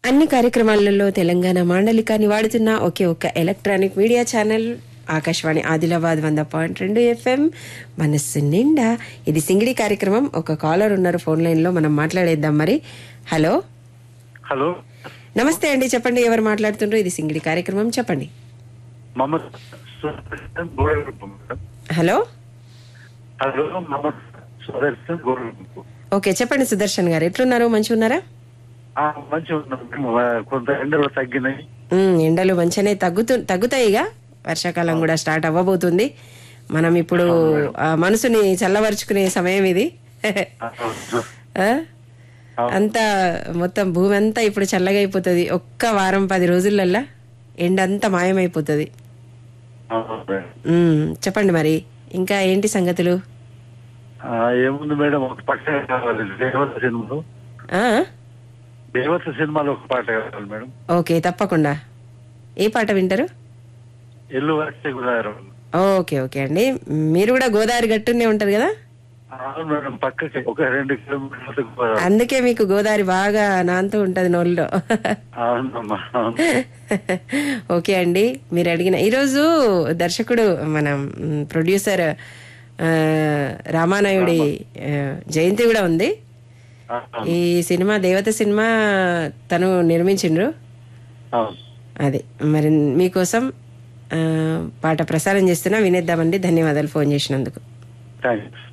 అన్ని కార్యక్రమాలలో తెలంగాణ మాండలికాన్ని వాడుతున్న ఒకే ఒక్క electronic media channel Akashvani Adilabad వంద పాయింట్ రెండు ఎఫ్ఎం మనస్సు నిండా ఇది సింగిడి కార్యక్రమం ఒక కాలర్ ఉన్నారు ఫోన్ లైన్ లో మనం మాట్లాడేద్దాం మరి హలో హలో నమస్తే అండి చెప్పండి ఎవరు మాట్లాడుతుండ్రో ఇది సింగిడి కార్యక్రమం చెప్పండి Mohammed Sudarshan Godagumpu madam hello hello Mohammed Sudarshan Godagumpu okay చెప్పండి సుదర్శన్ గారు ఎట్లున్నారు మంచిగా ఉన్నారా ఆ, మంచిగా ఉన్నాం మేము, ఆ, కొంత ఎండలు తగ్గినాయి ఉమ్, ఎండలు మంచిగానే తగ్గుతు తగ్గుతాయిగా వర్షాకాలం కూడా స్టార్ట్ అవ్వబోతుంది మనం ఇప్పుడు ఆ, మనసుని చల్లబరుచుకునే సమయం ఇది ఆ? అంతా మొత్తం భూమి అంతా ఇప్పుడు చల్లగా అయిపోతుంది ఒక్క వారం పది రోజులల్లా ఎండ అంతా మాయమైపోతుంది అవును మేడం. ఉమ్, చెప్పండి మరి ఇంకా ఏంటి సంగతులు ఆ, ఏముంది మేడం ఒక పాట కావాలి దేవత సినిమాలో ఆ? దేవత సినిమాలో ఒక పాట కావాలి మేడం ఓకే తప్పకుండా ఏ పాట వింటారు ఎల్లు వస్తే గుదారం ఓకే ఓకే అండి మీరు కూడా గోదావరి గట్టునే ఉంటారు కదా అవును మేడం పక్కకి ఒక రెండు కిలోమీటర్లకు పోదాం. అందుకే మీకు గోదావరి బాగా నాంతూ ఉంటది నోళ్ళలో అవునమ్మా అవును ఓకే అండి మీరు అడిగిన ఈరోజు దర్శకుడు మన మ్, ప్రొడ్యూసర్ ఆ, రామానాయుడి ఆ, జయంతి కూడా ఉంది అవును. ఈ సినిమా దేవత సినిమా తను నిర్మించిండ్రు అవును అది మరి మీకోసం ఆ, పాట ప్రసారం చేస్తున్నా వినేద్దామండి ధన్యవాదాలు ఫోన్ చేసినందుకు థ్యాంక్స్